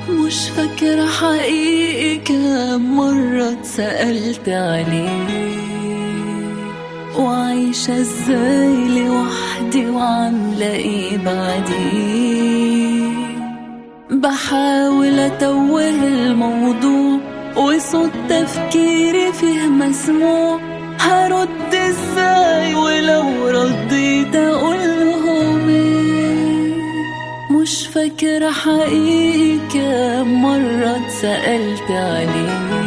مش فاكرة حقيقي كم مرة اتسألت عليه وعايشة ازاي لوحدي وعاملة ايه بعديه بحاول اتوه الموضوع وصوت تفكيري فيه مسموع هرد ازاي ولو رديت اقولهم ايه مش فاكرة حقيقي كم مرة اتسألت عليه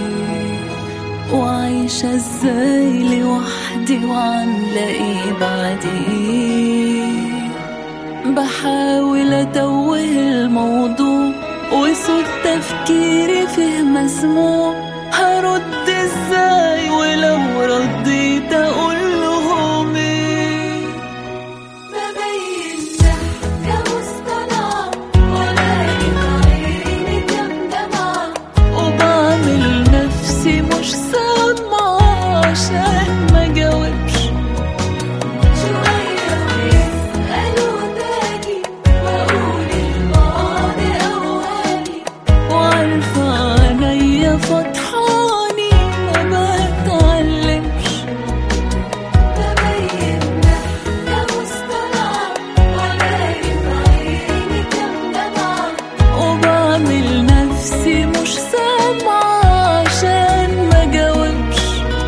وعايشة ازاي لوحدي وعاملة ايه بعديه بحاول اتوه الموضوع وصوت تفكيري فيه مسموع هرد ازاي ولو رديت اقولهم ايه ببين ضحكة مصطنعة ولكن عيني كم دمعة وبعمل نفسي مش سامعة عشان ما جاوبش شوية ويسألوا تاني وأقول الماضي أوهامي وعارفة عينيا فطحاني ما بتعلمش ببين ضحكة مصطنعة ولكن عيني كم دمعة وبعمل نفسي مش سامعة عشان ما جاوبش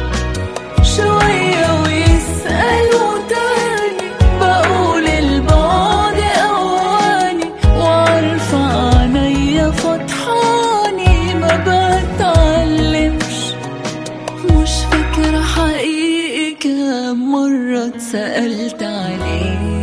شوية ويسألوا تاني بقول البعد أواني وعارفة عينيا فطحاني ما بتعلمش مش فاكرة حقيقي كم مرة اتسألت عليه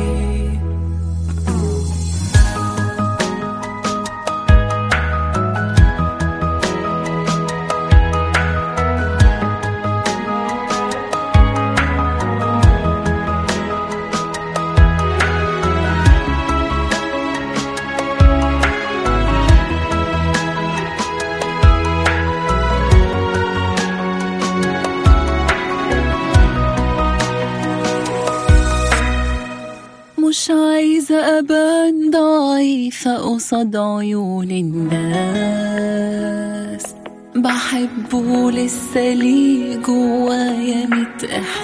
مش عايزة أبان ضعيفة قصاد عيون الناس بحبه لسه ليه جوايا ميت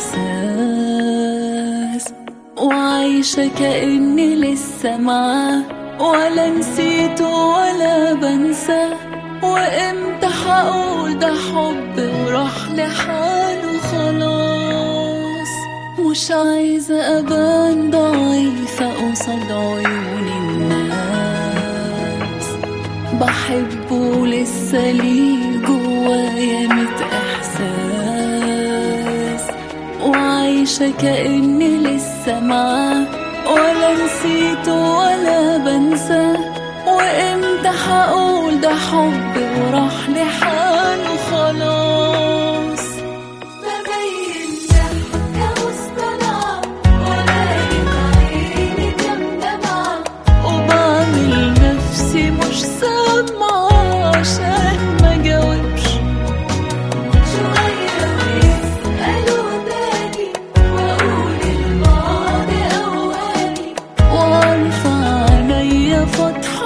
إحساس وعايشة كأني لسه معاه ولا نسيته ولا بنساه وامتى هقول ده حب وراح لحاله خلاص مش عايزة أبان ضعيفة قصاد عيون الناس بحبه لسه ليه جوايا ميت إحساس وعايشة كأني لسه معاه ولا نسيته ولا بنساه وامتى هقول ده حب وراح لحاله خلاص ببين ضحكة مصطنعة ولكن عيني كم دمعة وبعمل نفسي مش سامعة عشان ما جاوبش شوية ويسألوا تاني وأقول الماضي أوهامي وعارفة عينيا فاتحة